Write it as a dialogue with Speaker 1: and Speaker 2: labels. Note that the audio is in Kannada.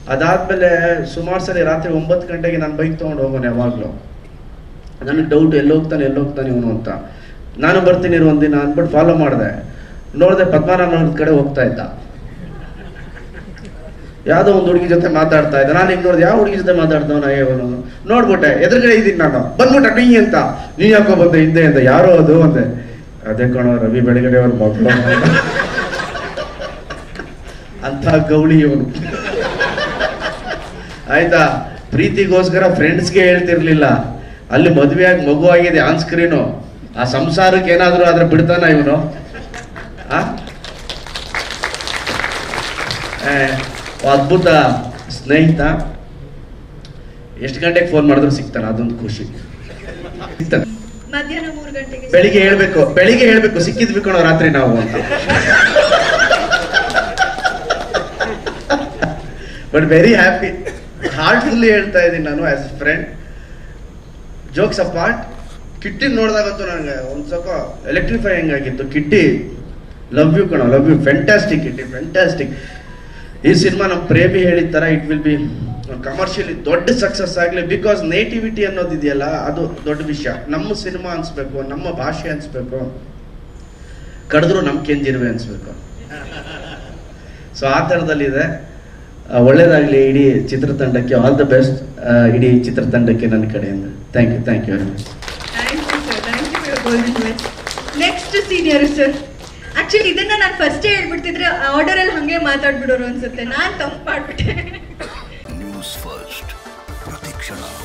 Speaker 1: ಅದಾದ್ಮೇಲೆ ಸುಮಾರು ಸಲ ರಾತ್ರಿ ಒಂಬತ್ತು ಗಂಟೆಗೆ ನಾನು ಬೈಕ್ ತೊಗೊಂಡು ಹೋಗೋನು ಯಾವಾಗಲೂ ನನಗೆ ಡೌಟ್ ಎಲ್ಲಿ ಹೋಗ್ತಾನೆ ಎಲ್ಲಿ ಹೋಗ್ತಾನೆ ಇವನು ಅಂತ ನಾನು ಬರ್ತೀನಿ ಇರು ಒಂದಿನ ಅಂದ್ಬಿಟ್ಟು ಫಾಲೋ ಮಾಡಿದೆ ನೋಡಿದೆ ಪದ್ಮನಾಭನಗರದ ಕಡೆ ಹೋಗ್ತಾ ಇದ್ದ ಯಾವುದೋ ಒಂದು ಹುಡುಗಿ ಜೊತೆ ಮಾತಾಡ್ತಾ ಇದ್ದ ನಾನು ಹಿಂಗೆ ನೋಡಿದೆ ಯಾವ ಹುಡುಗಿ ಜೊತೆ ಮಾತಾಡ್ತಾವನ ಇವನು ನೋಡ್ಬಿಟ್ಟೆ ಎದುರುಗಡೆ ಇದ್ದೀನಿ ನಾನು ಬಂದ್ಬಿಟ್ಟ ನೀ ಅಂತ ನೀ ಯಾಕೋ ಬಂದೆ ಹಿಂದೆ ಅಂತ ಯಾರೋ ಅದು ಅಂದೆ ಅದೇ ಕಣೋ ರವಿ ಬೆಳಗಡೆ ಅವ್ರ ಮಗಳು ಅಂತ ಗೌಳಿ ಇವನು ಆಯ್ತಾ ಪ್ರೀತಿಗೋಸ್ಕರ ಫ್ರೆಂಡ್ಸ್ಗೆ ಹೇಳ್ತಿರ್ಲಿಲ್ಲ ಅಲ್ಲಿ ಮದುವೆ ಆಗಿ ಮಗು ಆಗಿದೆ ಆನ್ ಸ್ಕ್ರೀನು ಆ ಸಂಸಾರಕ್ಕೆ ಏನಾದರೂ ಆದ್ರೆ ಬಿಡ್ತಾನ ಇವನು ಆ ಏ, ಅದ್ಭುತ ಸ್ನೇಹಿತ ಎಷ್ಟು ಗಂಟೆಗೆ ಫೋನ್ ಮಾಡಿದ್ರು ಸಿಗ್ತಾನೆ ಅದೊಂದು ಖುಷಿ ಸಿಗ್ತಾನೆ
Speaker 2: ಮಧ್ಯಾಹ್ನ ಮೂರು ಗಂಟೆಗೆ
Speaker 1: ಬೆಳಿಗ್ಗೆ ಹೇಳ್ಬೇಕು ಬೆಳಿಗ್ಗೆ ಹೇಳ್ಬೇಕು ಸಿಕ್ಕಿದ್ವಿ ಕಣೋ ರಾತ್ರಿ ನಾವು ಅಂತ ಬಟ್ ವೆರಿ ಹ್ಯಾಪಿ ಹಾರ್ಟ್ಫುಲ್ಲಿ ಹೇಳ್ತಾ ಇದ್ದೀನಿ ನಾನು as a friend jokes apart Kitty ನೋಡಿದಾಗಂತೂ ನನಗೆ ಒಂದು ಸ್ವಲ್ಪ ಎಲೆಕ್ಟ್ರಿಫೈ ಹೆಂಗಾಗಿತ್ತು ಕಿಟ್ಟಿ ಲವ್ ಯು ಕಣೋ love you fantastic Kitty fantastic ಈ ಸಿನಿಮಾ ನಮ್ಮ ಪ್ರೇಮಿ ಹೇಳಿದ ಥರ ಇಟ್ ವಿಲ್ ಬಿ ಕಮರ್ಷಿಯಲಿ ದೊಡ್ಡ ಸಕ್ಸಸ್ ಆಗಲಿ ಬಿಕಾಸ್ ನೇಟಿವಿಟಿ ಅನ್ನೋದಿದೆಯಲ್ಲ ಅದು ದೊಡ್ಡ ವಿಷಯ ನಮ್ಮ ಸಿನಿಮಾ ಅನ್ಸ್ಬೇಕು ನಮ್ಮ ಭಾಷೆ ಅನ್ಸ್ಬೇಕು ಕಡಿದ್ರು ನಮ್ಮ ಕೆಂಜಿರುವೆ ಅನ್ಸ್ಬೇಕು ಸೊ ಆ ಥರದಲ್ಲಿದೆ ಆ, ಒಳ್ಳೇದಾಗ್ಲಿ ಇಡೀ ಚಿತ್ರತಂಡಕ್ಕೆ ಆಲ್ ದ ಬೆಸ್ಟ್ ಇಡೀ ಚಿತ್ರತಂಡಕ್ಕೆ ನನ್ನ ಕಡೆಯಿಂದ thank you thank you very much
Speaker 2: thank you sir thank you for golden next senior sir actually ಇದನ್ನ ನಾನು ಫಸ್ಟೇ ಹೇಳ್ಬಿಡ್ತಿದ್ರೆ ಆರ್ಡರ್ ಅಲ್ಲಿ ಹಂಗೆ ಮಾತಾಡ್ಬಿಡೋರು ಅನ್ಸುತ್ತೆ ನಾನ್ ತಪ್ಪು ಮಾಡ್ಬಿಟ್ಟೆ
Speaker 3: ನ್ಯೂಸ್ ಫಸ್ಟ್ ಪ್ರತಿಕ್ಷಣ